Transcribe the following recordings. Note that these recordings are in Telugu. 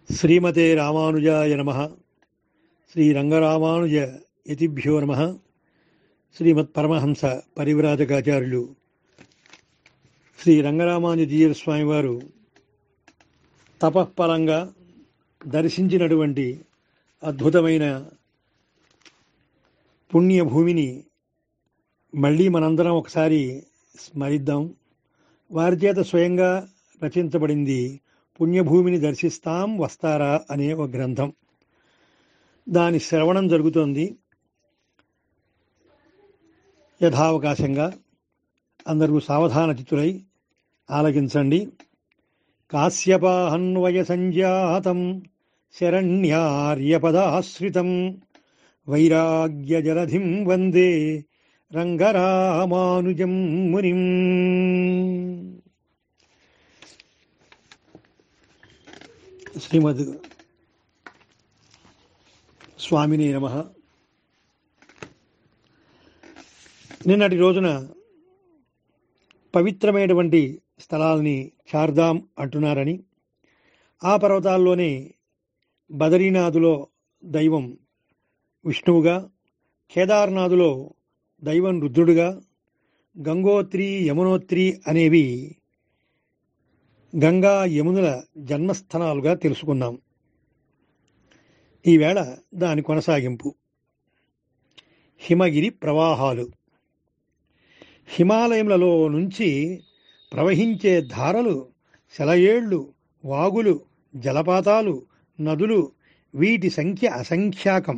శ్రీమతే రామానుజాయ నమ శ్రీరంగరామానుజ యతిభ్యో నమ శ్రీమత్ పరమహంస పరివ్రాజకాచార్యులు శ్రీ రంగరామానుజీయ స్వామివారు తపఃపరంగా దర్శించినటువంటి అద్భుతమైన పుణ్యభూమిని మళ్ళీ మనందరం ఒకసారి స్మరిద్దాం వారి చేత స్వయంగా రచించబడింది పుణ్యభూమిని దర్శిస్తాం వస్తారా అనే ఒక గ్రంథం దాని శ్రవణం జరుగుతోంది యథావకాశంగా అందరూ సావధాన చిత్తులై ఆలకించండి కాశ్యపాహన్వయ సంజాతం శరణ్యార్యపదాశ్రితం వైరాగ్యజలధిం వందే రంగరామానుజం మునిం శ్రీమద్ స్వామిని నమ నిన్నటి రోజున పవిత్రమైనటువంటి స్థలాల్ని చార్ధాం అంటున్నారని ఆ పర్వతాల్లోనే బదరీనాథులో దైవం విష్ణువుగా కేదార్నాథులో దైవం రుద్రుడుగా గంగోత్రి యమునోత్రి అనేవి గంగా యమునుల జన్మస్థానాలుగా తెలుసుకున్నాం ఈవేళ దాని కొనసాగింపు హిమగిరి ప్రవాహాలు హిమాలయములలో నుంచి ప్రవహించే ధారలు సెలయేళ్లు వాగులు జలపాతాలు నదులు వీటి సంఖ్య అసంఖ్యాకం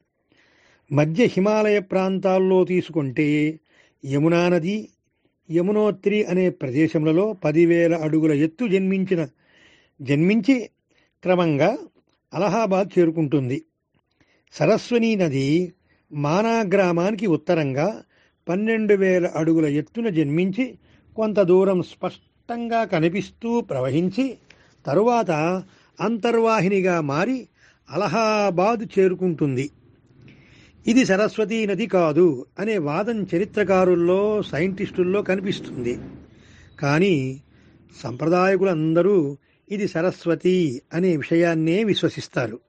మధ్య హిమాలయ ప్రాంతాల్లో తీసుకుంటే యమునా నది యమునోత్రి అనే ప్రదేశములలో పదివేల అడుగుల ఎత్తు జన్మించిన జన్మించి క్రమంగా అలహాబాద్ చేరుకుంటుంది సరస్వనీ నది మానా గ్రామానికి ఉత్తరంగా పన్నెండు వేల అడుగుల ఎత్తున జన్మించి కొంత దూరం స్పష్టంగా కనిపిస్తూ ప్రవహించి తరువాత అంతర్వాహినిగా మారి అలహాబాద్ చేరుకుంటుంది ఇది సరస్వతీ నది కాదు అనే వాదం చరిత్రకారుల్లో సైంటిస్టుల్లో కనిపిస్తుంది కానీ సంప్రదాయకులందరూ ఇది సరస్వతి అనే విషయాన్నే విశ్వసిస్తారు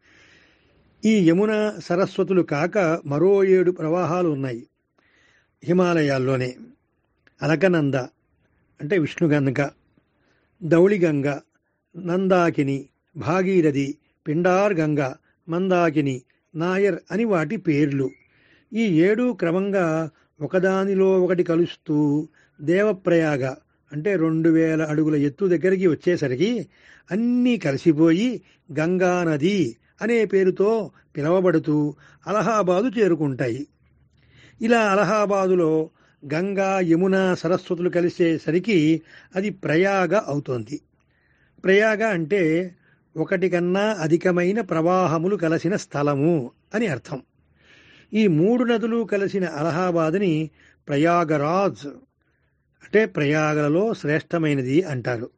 ఈ యమున సరస్వతులు కాక మరో ఏడు ప్రవాహాలు ఉన్నాయి హిమాలయాల్లోనే అలకనంద అంటే విష్ణుగంగ దౌళిగంగ నందాకిని భాగీరథి పిండార్ గంగ మందాకిని నాయర్ అని వాటి పేర్లు ఈ ఏడు క్రమంగా ఒకదానిలో ఒకటి కలుస్తూ దేవప్రయాగ అంటే రెండు వేల అడుగుల ఎత్తు దగ్గరికి వచ్చేసరికి అన్నీ కలిసిపోయి గంగా నది అనే పేరుతో పిలవబడుతూ అలహాబాదు చేరుకుంటాయి ఇలా అలహాబాదులో గంగా యమున సరస్వతులు కలిసేసరికి అది ప్రయాగ అవుతోంది ప్రయాగ అంటే ఒకటి కన్నా అధికమైన ప్రవాహములు కలిసిన స్థలము అని అర్థం ఈ మూడు నదులు కలిసిన అలహాబాద్ని ప్రయాగరాజ్ అంటే ప్రయాగలలో శ్రేష్టమైనది అంటారు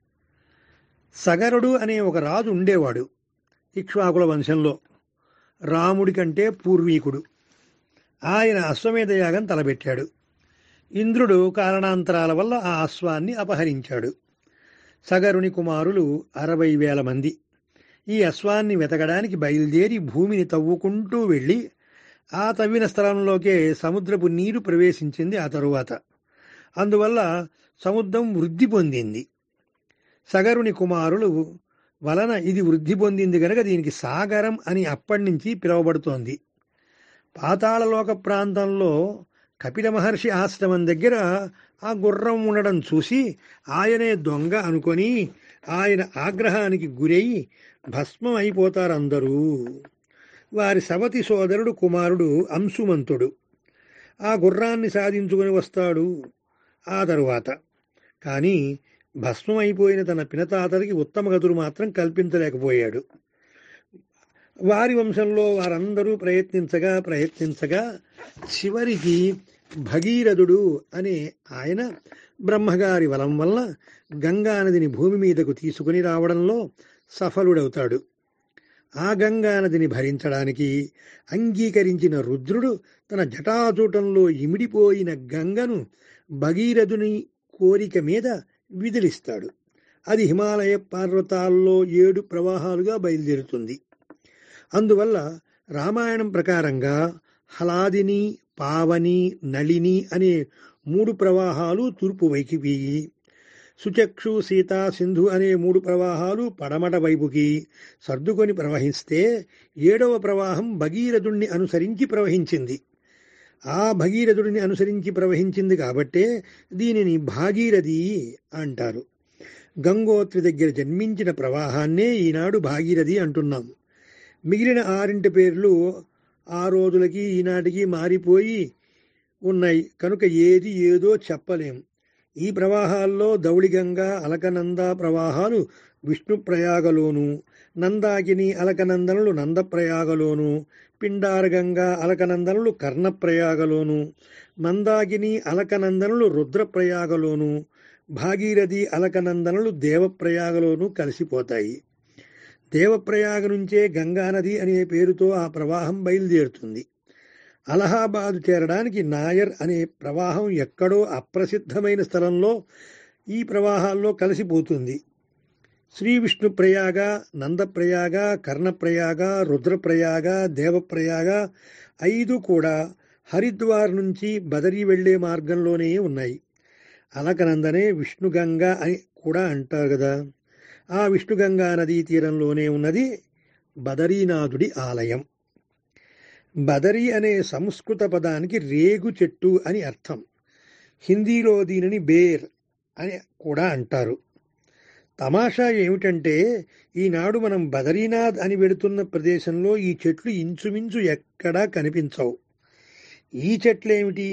సగరుడు అనే ఒక రాజు ఉండేవాడు ఇక్ష్వాకుల వంశంలో రాముడి కంటే పూర్వీకుడు ఆయన అశ్వమేధ యాగం తలబెట్టాడు ఇంద్రుడు కారణాంతరాల వల్ల ఆ అశ్వాన్ని అపహరించాడు సగరుని కుమారులు అరవై వేల మంది ఈ అశ్వాన్ని వెతకడానికి బయలుదేరి భూమిని తవ్వుకుంటూ వెళ్ళి ఆ తవ్విన స్థలంలోకే సముద్రపు నీరు ప్రవేశించింది ఆ తరువాత అందువల్ల సముద్రం వృద్ధి పొందింది సగరుని కుమారులు వలన ఇది వృద్ధి పొందింది గనక దీనికి సాగరం అని అప్పటి నుంచి పిలువబడుతోంది పాతాళలోక ప్రాంతంలో కపిల మహర్షి ఆశ్రమం దగ్గర ఆ గుర్రం ఉండడం చూసి ఆయనే దొంగ అనుకొని ఆయన ఆగ్రహానికి గురై భస్మం అయిపోతారు అందరూ వారి సవతి సోదరుడు కుమారుడు అంశుమంతుడు ఆ గుర్రాన్ని సాధించుకొని వస్తాడు ఆ తరువాత కానీ భస్మం అయిపోయిన తన పినతాతరికి ఉత్తమ గతులు మాత్రం కల్పించలేకపోయాడు వారి వంశంలో వారందరూ ప్రయత్నించగా ప్రయత్నించగా చివరికి భగీరథుడు అనే ఆయన బ్రహ్మగారి వలం వల్ల గంగానదిని భూమి మీదకు తీసుకుని రావడంలో సఫలుడవుతాడు ఆ గంగానదిని భరించడానికి అంగీకరించిన రుద్రుడు తన జటాజూటంలో ఇమిడిపోయిన గంగను భగీరథుని కోరిక మీద విదిలిస్తాడు అది హిమాలయ పర్వతాల్లో ఏడు ప్రవాహాలుగా బయలుదేరుతుంది అందువల్ల రామాయణం ప్రకారంగా హలాదిని పావని నళిని అనే మూడు ప్రవాహాలు తూర్పు వైపుకి సుచక్షు సీత సింధు అనే మూడు ప్రవాహాలు పడమట వైపుకి సర్దుకొని ప్రవహిస్తే ఏడవ ప్రవాహం భగీరథుణ్ణి అనుసరించి ప్రవహించింది ఆ భగీరథుడిని అనుసరించి ప్రవహించింది కాబట్టే దీనిని భాగీరథి అంటారు గంగోత్రి దగ్గర జన్మించిన ప్రవాహాన్నే ఈనాడు భాగీరథి అంటున్నాం మిగిలిన ఆరింటి పేర్లు ఆ రోజులకి ఈనాటికి మారిపోయి ఉన్నాయి కనుక ఏది ఏదో చెప్పలేం ఈ ప్రవాహాల్లో దౌళిగంగ అలకనంద ప్రవాహాలు విష్ణుప్రయాగలోను నందాకిని అలకనందనులు నందప్రయాగలోను పిండారగంగ అలకనందనులు కర్ణప్రయాగలోను మందాకిని అలకనందనులు రుద్రప్రయాగలోను భాగీరథి అలకనందనులు దేవప్రయాగలోను కలిసిపోతాయి దేవప్రయాగ నుంచే గంగానది అనే పేరుతో ఆ ప్రవాహం బయలుదేరుతుంది అలహాబాదు చేరడానికి నాయర్ అనే ప్రవాహం ఎక్కడో అప్రసిద్ధమైన స్థలంలో ఈ ప్రవాహాల్లో కలిసిపోతుంది శ్రీ విష్ణు ప్రయాగ నందప్రయాగ కర్ణప్రయాగ రుద్రప్రయాగ దేవప్రయాగ ఐదు కూడా హరిద్వార్ నుంచి బదరి వెళ్లే మార్గంలోనే ఉన్నాయి అలకనందనే విష్ణుగంగ అని కూడా అంటారు కదా ఆ విష్ణుగంగా నదీ తీరంలోనే ఉన్నది బదరీనాథుడి ఆలయం బదరి అనే సంస్కృత పదానికి రేగు చెట్టు అని అర్థం హిందీలో దీనిని బేర్ అని కూడా అంటారు తమాషా ఏమిటంటే ఈనాడు మనం బదరీనాథ్ అని వెడుతున్న ప్రదేశంలో ఈ చెట్లు ఇంచుమించు ఎక్కడా కనిపించవు ఈ చెట్లేమిటి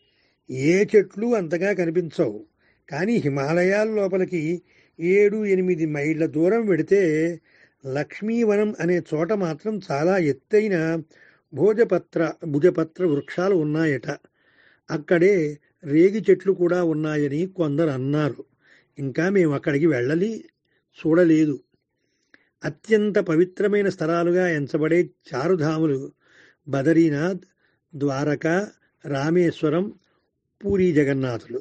ఏ చెట్లు అంతగా కనిపించవు కానీ హిమాలయాల లోపలికి ఏడు ఎనిమిది మైళ్ళ దూరం వెడితే లక్ష్మీవనం అనే చోట మాత్రం చాలా ఎత్తైన భోజపత్ర భుజపత్ర వృక్షాలు ఉన్నాయట అక్కడే రేగి చెట్లు కూడా ఉన్నాయని కొందరు అన్నారు ఇంకా మేము అక్కడికి వెళ్ళలి చూడలేదు అత్యంత పవిత్రమైన స్థలాలుగా ఎంచబడే చారుధాములు బదరీనాథ్ ద్వారక రామేశ్వరం పూరీ జగన్నాథులు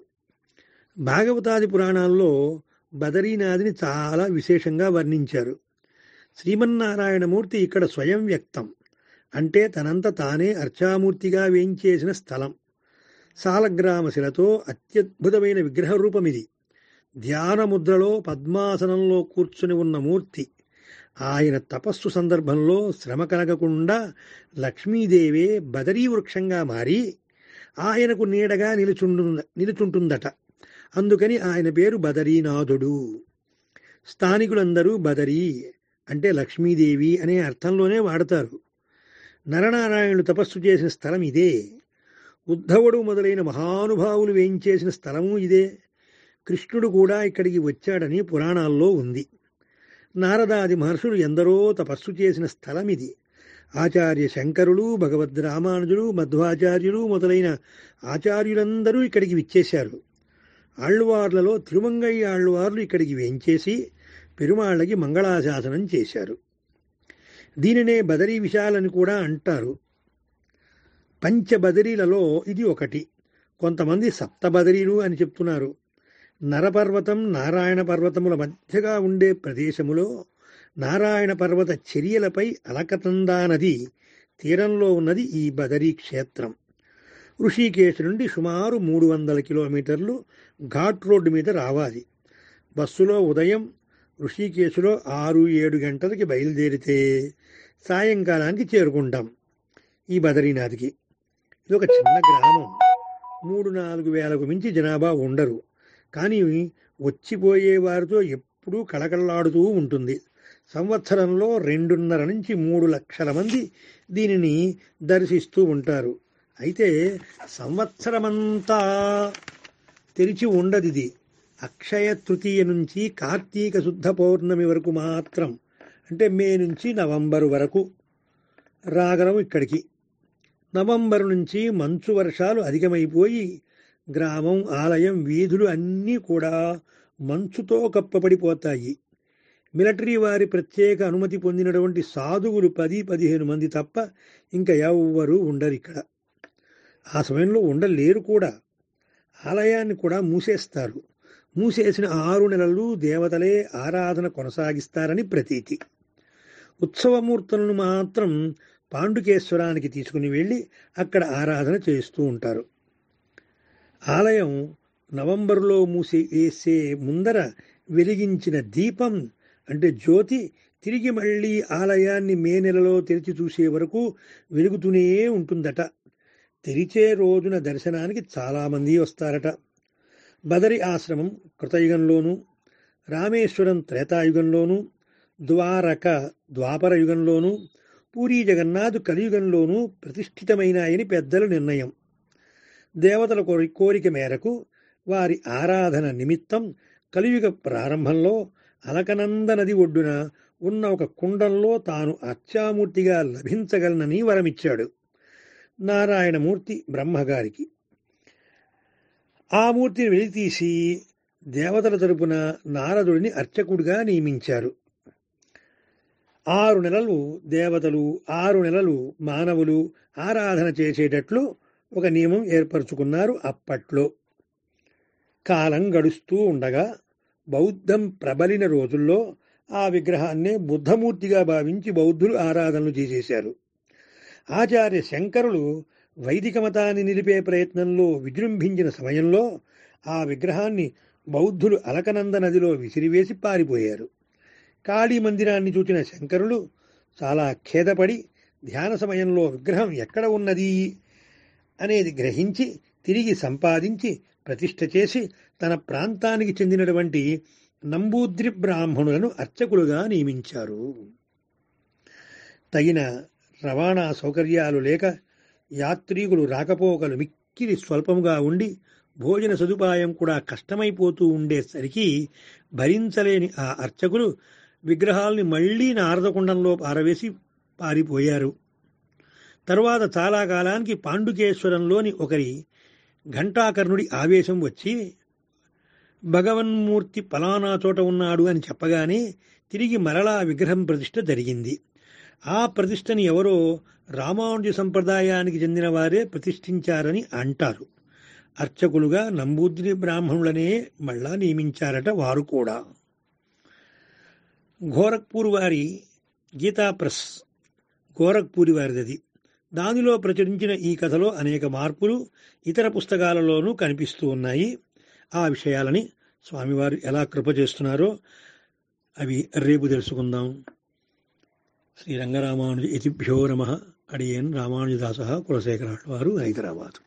భాగవతాది పురాణాల్లో బదరీనాథ్ని చాలా విశేషంగా వర్ణించారు శ్రీమన్నారాయణమూర్తి ఇక్కడ స్వయం వ్యక్తం అంటే తనంత తానే అర్చామూర్తిగా వేయించేసిన స్థలం సాలగ్రామశిలతో అత్యద్భుతమైన విగ్రహ రూపమిది ధ్యానముద్రలో పద్మాసనంలో కూర్చుని ఉన్న మూర్తి ఆయన తపస్సు సందర్భంలో శ్రమ కలగకుండా లక్ష్మీదేవే బదరీ వృక్షంగా మారి ఆయనకు నీడగా నిలుచుండు నిలుచుంటుందట అందుకని ఆయన పేరు బదరీనాథుడు స్థానికులందరూ బదరీ అంటే లక్ష్మీదేవి అనే అర్థంలోనే వాడతారు నరనారాయణులు తపస్సు చేసిన స్థలం ఇదే ఉద్ధవుడు మొదలైన మహానుభావులు వేయించేసిన స్థలము ఇదే కృష్ణుడు కూడా ఇక్కడికి వచ్చాడని పురాణాల్లో ఉంది నారదాది మహర్షులు ఎందరో తపస్సు చేసిన స్థలం ఇది ఆచార్య శంకరులు భగవద్ రామానుజులు మధ్వాచార్యులు మొదలైన ఆచార్యులందరూ ఇక్కడికి విచ్చేశారు ఆళ్వార్లలో తిరుమంగయ్య ఆళ్వార్లు ఇక్కడికి వేంచేసి పెరుమాళ్ళకి మంగళాశాసనం చేశారు దీనినే బదరీ విశాలని కూడా అంటారు పంచబదరీలలో ఇది ఒకటి కొంతమంది సప్తబదరీలు అని చెప్తున్నారు నరపర్వతం నారాయణ పర్వతముల మధ్యగా ఉండే ప్రదేశములో నారాయణ పర్వత చర్యలపై అలకతందా నది తీరంలో ఉన్నది ఈ బదరీ క్షేత్రం ఋషికేశ్ నుండి సుమారు మూడు వందల కిలోమీటర్లు ఘాట్ రోడ్డు మీద రావాలి బస్సులో ఉదయం ఋషికేశ్లో ఆరు ఏడు గంటలకి బయలుదేరితే సాయంకాలానికి చేరుకుంటాం ఈ బదరీనాథ్కి ఇది ఒక చిన్న గ్రామం మూడు నాలుగు వేలకు మించి జనాభా ఉండరు కానీ వచ్చిపోయే వారితో ఎప్పుడూ కళకళలాడుతూ ఉంటుంది సంవత్సరంలో రెండున్నర నుంచి మూడు లక్షల మంది దీనిని దర్శిస్తూ ఉంటారు అయితే సంవత్సరమంతా తెరిచి ఉండదు ఇది అక్షయ తృతీయ నుంచి కార్తీక శుద్ధ పౌర్ణమి వరకు మాత్రం అంటే మే నుంచి నవంబర్ వరకు రాగలం ఇక్కడికి నవంబర్ నుంచి మంచు వర్షాలు అధికమైపోయి గ్రామం ఆలయం వీధులు అన్నీ కూడా మంచుతో కప్పబడిపోతాయి మిలిటరీ వారి ప్రత్యేక అనుమతి పొందినటువంటి సాధువులు పది పదిహేను మంది తప్ప ఇంకా ఎవ్వరూ ఉండరు ఇక్కడ ఆ సమయంలో ఉండలేరు కూడా ఆలయాన్ని కూడా మూసేస్తారు మూసేసిన ఆరు నెలలు దేవతలే ఆరాధన కొనసాగిస్తారని ప్రతీతి ఉత్సవమూర్తులను మాత్రం పాండుకేశ్వరానికి తీసుకుని వెళ్ళి అక్కడ ఆరాధన చేస్తూ ఉంటారు ఆలయం నవంబరులో మూసి వేసే ముందర వెలిగించిన దీపం అంటే జ్యోతి తిరిగి మళ్ళీ ఆలయాన్ని మే నెలలో తెరిచి చూసే వరకు వెలుగుతూనే ఉంటుందట తెరిచే రోజున దర్శనానికి చాలామంది వస్తారట బదరి ఆశ్రమం కృతయుగంలోనూ రామేశ్వరం త్రేతాయుగంలోనూ ద్వారక ద్వాపర యుగంలోనూ పూరీ జగన్నాథ్ కలియుగంలోనూ ప్రతిష్ఠితమైనాయని పెద్దల నిర్ణయం దేవతల కోరి కోరిక మేరకు వారి ఆరాధన నిమిత్తం కలియుగ ప్రారంభంలో అలకనంద నది ఒడ్డున ఉన్న ఒక కుండంలో తాను అర్చామూర్తిగా లభించగలనని వరమిచ్చాడు నారాయణమూర్తి బ్రహ్మగారికి ఆ మూర్తిని వెలితీసి దేవతల తరపున నారదుడిని అర్చకుడిగా నియమించారు ఆరు నెలలు దేవతలు ఆరు నెలలు మానవులు ఆరాధన చేసేటట్లు ఒక నియమం ఏర్పరచుకున్నారు అప్పట్లో కాలం గడుస్తూ ఉండగా బౌద్ధం ప్రబలిన రోజుల్లో ఆ విగ్రహాన్నే బుద్ధమూర్తిగా భావించి బౌద్ధులు ఆరాధనలు చేసేశారు ఆచార్య శంకరులు వైదిక మతాన్ని నిలిపే ప్రయత్నంలో విజృంభించిన సమయంలో ఆ విగ్రహాన్ని బౌద్ధులు అలకనంద నదిలో విసిరివేసి పారిపోయారు కాళీ మందిరాన్ని చూచిన శంకరులు చాలా ఖేదపడి ధ్యాన సమయంలో విగ్రహం ఎక్కడ ఉన్నది అనేది గ్రహించి తిరిగి సంపాదించి ప్రతిష్ఠ చేసి తన ప్రాంతానికి చెందినటువంటి నంబూద్రి బ్రాహ్మణులను అర్చకులుగా నియమించారు తగిన రవాణా సౌకర్యాలు లేక యాత్రికులు రాకపోకలు మిక్కిలి స్వల్పముగా ఉండి భోజన సదుపాయం కూడా కష్టమైపోతూ ఉండేసరికి భరించలేని ఆ అర్చకులు విగ్రహాల్ని మళ్లీ నారదకుండంలో పారవేసి పారిపోయారు తరువాత చాలా కాలానికి పాండుకేశ్వరంలోని ఒకరి ఘంటాకర్ణుడి ఆవేశం వచ్చి భగవన్మూర్తి పలానా చోట ఉన్నాడు అని చెప్పగానే తిరిగి మరలా విగ్రహం ప్రతిష్ఠ జరిగింది ఆ ప్రతిష్టని ఎవరో రామానుజ సంప్రదాయానికి చెందిన వారే ప్రతిష్ఠించారని అంటారు అర్చకులుగా నంబూద్రి బ్రాహ్మణులనే మళ్ళా నియమించారట వారు కూడా గోరఖ్పూర్ వారి గీతా ప్రెస్ గోరఖ్పూరి వారిది దానిలో ప్రచురించిన ఈ కథలో అనేక మార్పులు ఇతర పుస్తకాలలోనూ కనిపిస్తూ ఉన్నాయి ఆ విషయాలని స్వామివారు ఎలా కృప చేస్తున్నారో అవి రేపు తెలుసుకుందాం శ్రీ రంగరామానుజ ఇతిభ్యో నమ అడియన్ రామానుజదాస కులశేఖరాడు వారు హైదరాబాద్